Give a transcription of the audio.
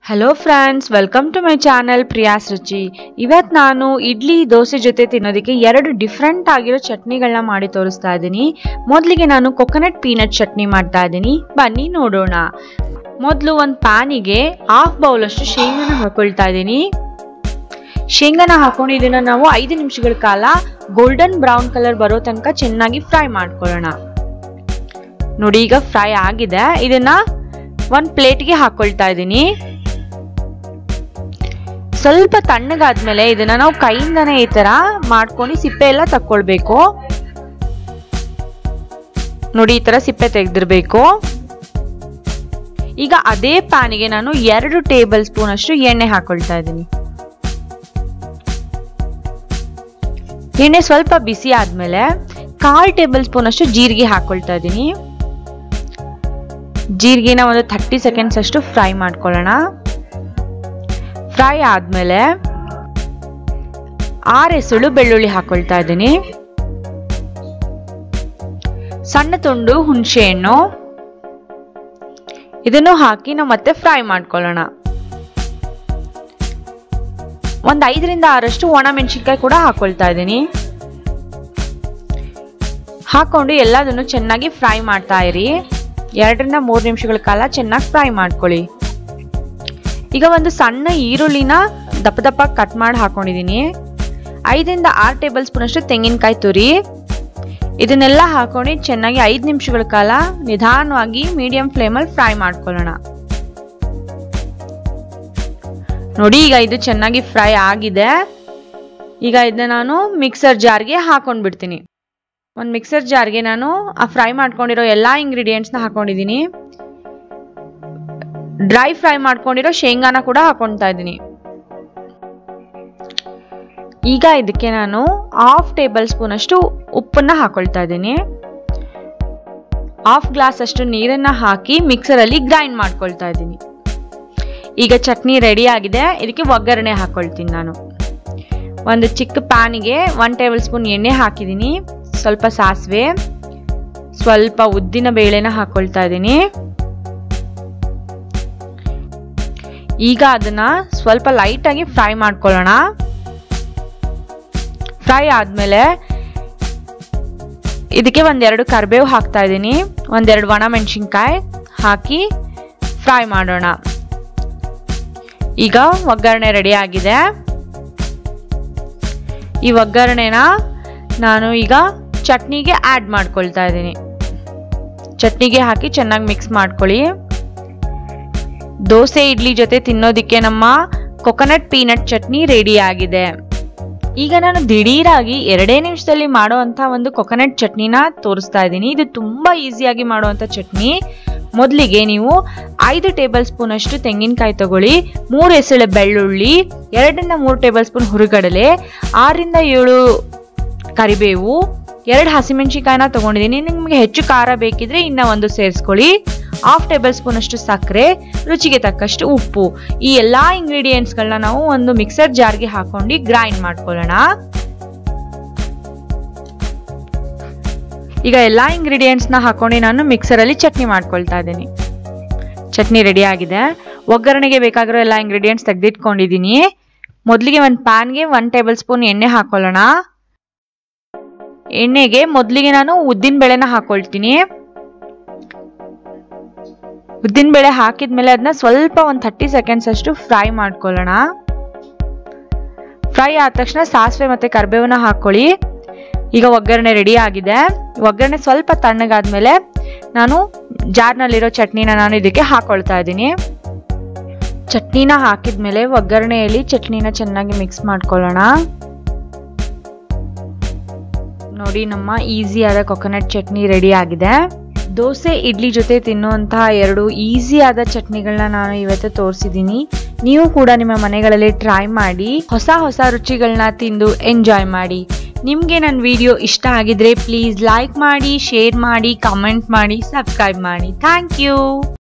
hello friends welcome to my channel Priya's Ruchi ಇವತ್ತು ನಾನು ಇಡ್ಲಿ ದೋಸೆ ಜೊತೆ ತಿನ್ನೋದಕ್ಕೆ ಎರಡು ಡಿಫ್ರೆಂಟ್ ಆಗಿರೋ ಚಟ್ನಿಗಳನ್ನ ಮಾಡಿ ತೋರಿಸ್ತಾ ಇದ್ದೀನಿ ಮೊದಲಿಗೆ ನಾನು ಕೊಕೊನಟ್ ಪೀನಟ್ ಚಟ್ನಿ ಮಾಡ್ತಾ ಇದ್ದೀನಿ ಬನ್ನಿ ನೋಡೋಣ ಮೊದಲು ಒಂದು ಪ್ಯಾನಿಗೆ ಹಾಫ್ ಬೌಲಷ್ಟು ಶೇಂಗಾನ ಹಾಕೊಳ್ತಾ ಇದ್ದೀನಿ ಶೇಂಗಾನ ಹಾಕೊಂಡು ಇದನ್ನ ನಾವು ಐದು ನಿಮಿಷಗಳ ಕಾಲ ಗೋಲ್ಡನ್ ಬ್ರೌನ್ ಕಲರ್ ಬರೋ ತನಕ ಚೆನ್ನಾಗಿ ಫ್ರೈ ಮಾಡ್ಕೊಳ್ಳೋಣ ನೋಡಿ ಈಗ ಫ್ರೈ ಆಗಿದೆ ಇದನ್ನ ಒಂದು ಪ್ಲೇಟ್ಗೆ ಹಾಕೊಳ್ತಾ ಇದ್ದೀನಿ ಸ್ವಲ್ಪ ತಣ್ಣಗಾದ್ಮೇಲೆ ಇದನ್ನ ನಾವು ಕೈಯಿಂದನೇ ಈ ತರ ಮಾಡ್ಕೊಂಡು ಸಿಪ್ಪೆ ಎಲ್ಲ ತಕ್ಕೊಳ್ಬೇಕು ನೋಡಿ ಈ ತರ ಸಿಪ್ಪೆ ತೆಗೆದಿರ್ಬೇಕು ಈಗ ಅದೇ ಪ್ಯಾನಿಗೆ ನಾನು ಎರಡು ಟೇಬಲ್ ಸ್ಪೂನ್ ಅಷ್ಟು ಎಣ್ಣೆ ಹಾಕೊಳ್ತಾ ಇದ್ದೀನಿ ಎಣ್ಣೆ ಸ್ವಲ್ಪ ಬಿಸಿ ಆದ್ಮೇಲೆ ಕಾಲ್ ಟೇಬಲ್ ಸ್ಪೂನ್ ಅಷ್ಟು ಜೀರಿಗೆ ಹಾಕೊಳ್ತಾ ಇದ್ದೀನಿ ಜೀರಿಗೆನ ಒಂದು ಥರ್ಟಿ ಸೆಕೆಂಡ್ಸ್ ಅಷ್ಟು ಫ್ರೈ ಮಾಡ್ಕೊಳ್ಳೋಣ ಫ್ರೈ ಆದ್ಮೇಲೆ ಆರು ಎಸಳು ಬೆಳ್ಳುಳ್ಳಿ ಹಾಕೊಳ್ತಾ ಇದ್ದೀನಿ ಸಣ್ಣ ತುಂಡು ಹುಣಸೆ ಹಣ್ಣು ಇದನ್ನು ಹಾಕಿ ನಾವು ಮತ್ತೆ ಫ್ರೈ ಮಾಡ್ಕೊಳ್ಳೋಣ ಒಂದ್ ಐದರಿಂದ ಆರಷ್ಟು ಒಣ ಮೆಣಸಿನ್ಕಾಯಿ ಕೂಡ ಹಾಕೊಳ್ತಾ ಇದ್ದೀನಿ ಹಾಕೊಂಡು ಎಲ್ಲದನ್ನು ಚೆನ್ನಾಗಿ ಫ್ರೈ ಮಾಡ್ತಾ ಇರಿ ಎರಡರಿಂದ ಮೂರು ನಿಮಿಷಗಳ ಕಾಲ ಚೆನ್ನಾಗಿ ಫ್ರೈ ಮಾಡ್ಕೊಳ್ಳಿ ಈಗ ಒಂದು ಸಣ್ಣ ಈರುಳ್ಳಿನ ದಪ್ಪ ದಪ್ಪ ಕಟ್ ಮಾಡಿ ಹಾಕೊಂಡಿದ್ದೀನಿ ಐದರಿಂದ ಆರು ಟೇಬಲ್ ಸ್ಪೂನ್ ಅಷ್ಟು ತೆಂಗಿನಕಾಯಿ ತುರಿ ಇದನ್ನೆಲ್ಲ ಹಾಕೊಂಡು ಚೆನ್ನಾಗಿ ಐದು ನಿಮಿಷಗಳ ಕಾಲ ನಿಧಾನವಾಗಿ ಮೀಡಿಯಂ ಫ್ಲೇಮಲ್ಲಿ ಫ್ರೈ ಮಾಡ್ಕೊಳ್ಳೋಣ ನೋಡಿ ಈಗ ಇದು ಚೆನ್ನಾಗಿ ಫ್ರೈ ಆಗಿದೆ ಈಗ ಇದನ್ನ ನಾನು ಮಿಕ್ಸರ್ ಜಾರ್ಗೆ ಹಾಕೊಂಡ್ ಬಿಡ್ತೀನಿ ಒಂದು ಮಿಕ್ಸರ್ ಜಾರ್ಗೆ ನಾನು ಆ ಫ್ರೈ ಮಾಡ್ಕೊಂಡಿರೋ ಎಲ್ಲ ಇಂಗ್ರೀಡಿಯೆಂಟ್ಸ್ನ ಹಾಕೊಂಡಿದ್ದೀನಿ ಡ್ರೈ ಫ್ರೈ ಮಾಡ್ಕೊಂಡಿರೋ ಶೇಂಗಾನ ಕೂಡ ಹಾಕೊಳ್ತಾ ಇದ್ದೀನಿ ಈಗ ಇದಕ್ಕೆ ನಾನು ಹಾಫ್ ಟೇಬಲ್ ಸ್ಪೂನ್ ಅಷ್ಟು ಉಪ್ಪನ್ನ ಹಾಕೊಳ್ತಾ ಇದ್ದೀನಿ ಹಾಫ್ ಗ್ಲಾಸ್ ಅಷ್ಟು ನೀರನ್ನ ಹಾಕಿ ಮಿಕ್ಸರಲ್ಲಿ ಗ್ರೈಂಡ್ ಮಾಡ್ಕೊಳ್ತಾ ಇದ್ದೀನಿ ಈಗ ಚಟ್ನಿ ರೆಡಿ ಆಗಿದೆ ಇದಕ್ಕೆ ಒಗ್ಗರಣೆ ಹಾಕೊಳ್ತೀನಿ ನಾನು ಒಂದು ಚಿಕ್ಕ ಪ್ಯಾನಿಗೆ ಒನ್ ಟೇಬಲ್ ಸ್ಪೂನ್ ಎಣ್ಣೆ ಹಾಕಿದ್ದೀನಿ ಸ್ವಲ್ಪ ಸಾಸಿವೆ ಸ್ವಲ್ಪ ಉದ್ದಿನ ಬೇಳೆನ ಹಾಕೊಳ್ತಾ ಇದ್ದೀನಿ ಈಗ ಅದನ್ನ ಸ್ವಲ್ಪ ಲೈಟ್ ಆಗಿ ಫ್ರೈ ಮಾಡ್ಕೊಳ್ಳೋಣ ಫ್ರೈ ಆದ್ಮೇಲೆ ಇದಕ್ಕೆ ಒಂದೆರಡು ಕರಿಬೇವು ಹಾಕ್ತಾ ಇದ್ದೀನಿ ಒಂದೆರಡು ಒಣ ಮೆಣಸಿನ್ಕಾಯಿ ಹಾಕಿ ಫ್ರೈ ಮಾಡೋಣ ಈಗ ಒಗ್ಗರಣೆ ರೆಡಿ ಆಗಿದೆ ಈ ಒಗ್ಗರಣೆನ ನಾನು ಈಗ ಚಟ್ನಿಗೆ ಆ್ಯಡ್ ಮಾಡ್ಕೊಳ್ತಾ ಇದ್ದೀನಿ ಚಟ್ನಿಗೆ ಹಾಕಿ ಚೆನ್ನಾಗಿ ಮಿಕ್ಸ್ ಮಾಡ್ಕೊಳ್ಳಿ ದೋಸೆ ಇಡ್ಲಿ ಜೊತೆ ತಿನ್ನೋದಿಕ್ಕೆ ನಮ್ಮ ಕೊಕೊನಟ್ ಪೀನಟ್ ಚಟ್ನಿ ರೆಡಿ ಆಗಿದೆ ಈಗ ನಾನು ದಿಢೀರಾಗಿ ಎರಡೇ ನಿಮಿಷದಲ್ಲಿ ಮಾಡುವಂಥ ಒಂದು ಕೊಕೊನಟ್ ಚಟ್ನಿನ ತೋರಿಸ್ತಾ ಇದ್ದೀನಿ ಇದು ತುಂಬ ಈಸಿಯಾಗಿ ಮಾಡುವಂಥ ಚಟ್ನಿ ಮೊದಲಿಗೆ ನೀವು ಐದು ಟೇಬಲ್ ಸ್ಪೂನ್ ಅಷ್ಟು ತೆಂಗಿನಕಾಯಿ ತಗೊಳ್ಳಿ ಮೂರು ಎಸಳೆ ಬೆಳ್ಳುಳ್ಳಿ ಎರಡರಿಂದ ಮೂರು ಟೇಬಲ್ ಸ್ಪೂನ್ ಹುರಿಗಡಲೆ ಆರರಿಂದ ಏಳು ಕರಿಬೇವು ಎರಡು ಹಸಿಮೆಣಸಿಕಾಯಿನ ತಗೊಂಡಿದ್ದೀನಿ ನಿಮಗೆ ಹೆಚ್ಚು ಖಾರ ಬೇಕಿದ್ರೆ ಇನ್ನ ಒಂದು ಸೇರಿಸ್ಕೊಳ್ಳಿ ಹಾಫ್ ಟೇಬಲ್ ಸ್ಪೂನ್ ಅಷ್ಟು ಸಕ್ಕರೆ ರುಚಿಗೆ ತಕ್ಕಷ್ಟು ಉಪ್ಪು ಈ ಎಲ್ಲಾ ಇಂಗ್ರೀಡಿಯೆಂಟ್ಸ್ಗಳನ್ನ ನಾವು ಒಂದು ಮಿಕ್ಸರ್ ಜಾರ್ಗೆ ಹಾಕೊಂಡು ಗ್ರೈಂಡ್ ಮಾಡ್ಕೊಳ್ಳೋಣ ಈಗ ಎಲ್ಲಾ ಇಂಗ್ರೀಡಿಯೆಂಟ್ಸ್ನ ಹಾಕೊಂಡು ನಾನು ಮಿಕ್ಸರಲ್ಲಿ ಚಟ್ನಿ ಮಾಡ್ಕೊಳ್ತಾ ಇದ್ದೀನಿ ಚಟ್ನಿ ರೆಡಿ ಆಗಿದೆ ಒಗ್ಗರಣೆಗೆ ಬೇಕಾಗಿರೋ ಎಲ್ಲ ಇಂಗ್ರೀಡಿಯೆಂಟ್ಸ್ ತೆಗೆದಿಟ್ಕೊಂಡಿದ್ದೀನಿ ಮೊದಲಿಗೆ ಒಂದು ಪ್ಯಾನ್ಗೆ ಒನ್ ಟೇಬಲ್ ಸ್ಪೂನ್ ಎಣ್ಣೆ ಹಾಕೊಳ್ಳೋಣ ಎಣ್ಣೆಗೆ ಮೊದಲಿಗೆ ನಾನು ಉದ್ದಿನ ಬೇಳೆನ ಹಾಕೊಳ್ತೀನಿ ಉದ್ದಿನ ಬೇಳೆ ಹಾಕಿದ್ಮೇಲೆ ಅದನ್ನ ಸ್ವಲ್ಪ ಒಂದು ಥರ್ಟಿ ಸೆಕೆಂಡ್ಸ್ ಅಷ್ಟು ಫ್ರೈ ಮಾಡ್ಕೊಳ್ಳೋಣ ಫ್ರೈ ಆದ ತಕ್ಷಣ ಸಾಸಿವೆ ಮತ್ತೆ ಕರಿಬೇವನ್ನ ಹಾಕೊಳ್ಳಿ ಈಗ ಒಗ್ಗರಣೆ ರೆಡಿ ಆಗಿದೆ ಒಗ್ಗರಣೆ ಸ್ವಲ್ಪ ತಣ್ಣಗಾದ್ಮೇಲೆ ನಾನು ಜಾರ್ನಲ್ಲಿರೋ ಚಟ್ನಿನ ನಾನು ಇದಕ್ಕೆ ಹಾಕೊಳ್ತಾ ಇದ್ದೀನಿ ಚಟ್ನಿನ ಹಾಕಿದ್ಮೇಲೆ ಒಗ್ಗರಣೆಯಲ್ಲಿ ಚಟ್ನಿನ ಚೆನ್ನಾಗಿ ಮಿಕ್ಸ್ ಮಾಡ್ಕೊಳ್ಳೋಣ ನೋಡಿ ನಮ್ಮ ಈಸಿಯಾದ ಕೊಕೊನಟ್ ಚಟ್ನಿ ರೆಡಿ ಆಗಿದೆ ದೋಸೆ ಇಡ್ಲಿ ಜೊತೆ ತಿನ್ನುವಂತಹ ಎರಡು ಈಸಿಯಾದ ಚಟ್ನಿಗಳನ್ನ ನಾನು ಇವತ್ತು ತೋರಿಸಿದ್ದೀನಿ ನೀವು ಕೂಡ ನಿಮ್ಮ ಮನೆಗಳಲ್ಲಿ ಟ್ರೈ ಮಾಡಿ ಹೊಸ ಹೊಸ ರುಚಿಗಳನ್ನ ತಿಂದು ಎಂಜಾಯ್ ಮಾಡಿ ನಿಮಗೆ ನನ್ನ ವಿಡಿಯೋ ಇಷ್ಟ ಆಗಿದ್ರೆ ಪ್ಲೀಸ್ ಲೈಕ್ ಮಾಡಿ ಶೇರ್ ಮಾಡಿ ಕಮೆಂಟ್ ಮಾಡಿ ಸಬ್ಸ್ಕ್ರೈಬ್ ಮಾಡಿ ಥ್ಯಾಂಕ್ ಯು